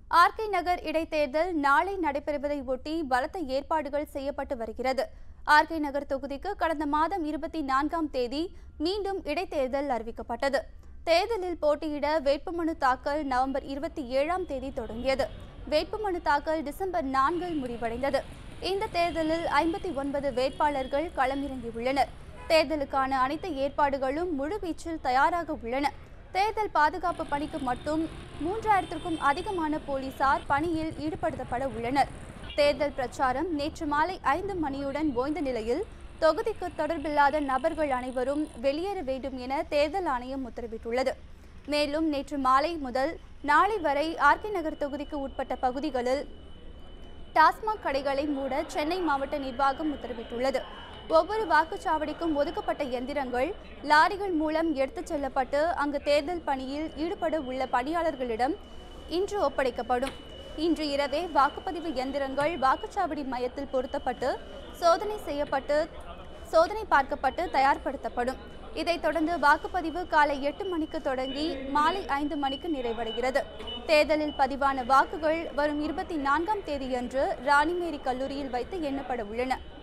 RK நகர் இடைத்தேர்தல் நாளை நடைபெறுவதை ஒட்டி பலத்த ஏற்பாடுகள் செய்யப்பட்டு வருகிறது ஆர்கே நகர் தொகுதிக்கு கடந்த மாதம் இருபத்தி நான்காம் தேதி மீண்டும் இடைத்தேர்தல் அறிவிக்கப்பட்டது தேர்தலில் போட்டியிட வேட்புமனு தாக்கல் நவம்பர் இருபத்தி ஏழாம் தேதி தொடங்கியது வேட்புமனு தாக்கல் டிசம்பர் நான்கில் முடிவடைந்தது இந்த தேர்தலில் ஐம்பத்தி ஒன்பது வேட்பாளர்கள் களமிறங்கியுள்ளனர் தேர்தலுக்கான அனைத்து ஏற்பாடுகளும் முழுவீச்சில் தயாராக உள்ளன தேர்தல் பாதுகாப்பு பணிக்கு மட்டும் மூன்றாயிரத்திற்கும் அதிகமான போலீசார் பணியில் ஈடுபடுத்தப்பட உள்ளனர் தேர்தல் பிரச்சாரம் நேற்று மாலை ஐந்து மணியுடன் ஓய்ந்த நிலையில் தொகுதிக்கு தொடர்பில்லாத நபர்கள் அனைவரும் வெளியேற வேண்டும் என தேர்தல் ஆணையம் உத்தரவிட்டுள்ளது மேலும் நேற்று மாலை முதல் நாளை வரை ஆர்கே நகர் தொகுதிக்கு உட்பட்ட பகுதிகளில் டாஸ்மாக் கடைகளை மூட சென்னை மாவட்ட நிர்வாகம் உத்தரவிட்டுள்ளது ஒவ்வொரு வாக்குச்சாவடிக்கும் ஒதுக்கப்பட்ட எந்திரங்கள் லாரிகள் மூலம் எடுத்துச் செல்லப்பட்டு அங்கு தேர்தல் பணியில் ஈடுபட உள்ள பணியாளர்களிடம் இன்று ஒப்படைக்கப்படும் இன்று இரவே வாக்குப்பதிவு எந்திரங்கள் வாக்குச்சாவடி மையத்தில் பொருத்தப்பட்டு சோதனை செய்யப்பட்டு சோதனை பார்க்கப்பட்டு தயார்படுத்தப்படும் இதைத் தொடர்ந்து வாக்குப்பதிவு காலை எட்டு மணிக்கு தொடங்கி மாலை ஐந்து மணிக்கு நிறைவடைகிறது தேர்தலில் பதிவான வாக்குகள் வரும் இருபத்தி நான்காம் தேதியன்று ராணிமேரி கல்லூரியில் வைத்து எண்ணப்பட உள்ளன